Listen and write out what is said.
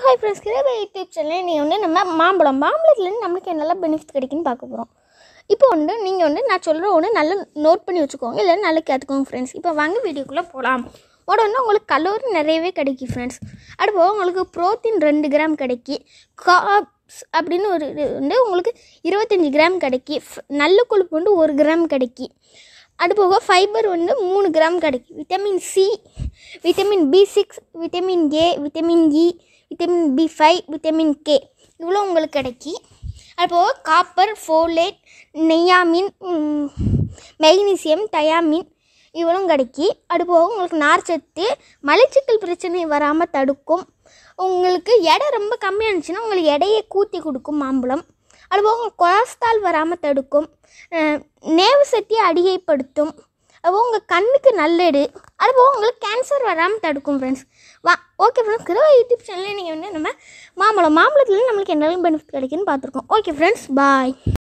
hi friends கிரேவ YouTube channel நீங்கள் வந்து நம்ம மாம்பழம் மாம்பழத்துலேருந்து நம்மளுக்கு என்னெல்லாம் பெனிஃபிட் கிடைக்குன்னு பார்க்க போகிறோம் இப்போ வந்து நீங்கள் வந்து நான் சொல்கிற ஒன்று நல்லா நோட் பண்ணி வச்சுக்கோங்க இல்லை நல்லா கேட்டுக்கோங்க ஃப்ரெண்ட்ஸ் இப்போ வாங்க வீடியோக்குள்ளே போகலாம் உடனே உங்களுக்கு கலோரி நிறையவே கிடைக்கும் ஃப்ரெண்ட்ஸ் அது போக உங்களுக்கு ப்ரோட்டீன் ரெண்டு கிராம் கிடைக்கி காப்ஸ் அப்படின்னு ஒரு இது வந்து உங்களுக்கு இருபத்தஞ்சி கிராம் கிடைக்கி ஃப்- நல்ல கொழுப்பு வந்து ஒரு கிராம் கிடைக்கி அது போக ஃபைபர் வந்து மூணு கிராம் கிடைக்கும் vitamin C vitamin B six vitamin A vitamin E vitamin B five vitamin K இவ்வளோ உங்களுக்கு கிடைக்கி அது போக காப்பர் ஃபோலேட் நெய்யாமின் மெக்னீசியம் தயாமின் இவ்வளோ கிடைக்கி அது போக உங்களுக்கு நார்ச்சத்து மலைச்சிக்கல் பிரச்சனை வராமல் தடுக்கும் உங்களுக்கு எடை ரொம்ப கம்மியாக இருந்துச்சுன்னா உங்களுக்கு எடையை கூட்டி கொடுக்கும் மாம்பழம் அதுபோக உங்களுக்கு கொலஸ்ட்ரால் வராமல் தடுக்கும் அஹ் நேவு சக்தியை அதிகப்படுத்தும் அதுபோக உங்கள் கண்ணுக்கு நல்லது அதுபோக உங்களுக்கு கேன்சர் வராமல் தடுக்கும் ஃப்ரெண்ட்ஸ் வா ஓகே ஃப்ரெண்ட்ஸ் கிரவ யூடியூப் சேனலில் நீங்கள் வந்து நம்ம மாம்பழம் மாம்பழத்துல நம்மளுக்கு என்னெல்லாம் பெனிஃபிட் கிடைக்குன்னு பார்த்துருக்கோம் ஓகே ஃப்ரெண்ட்ஸ் பாய்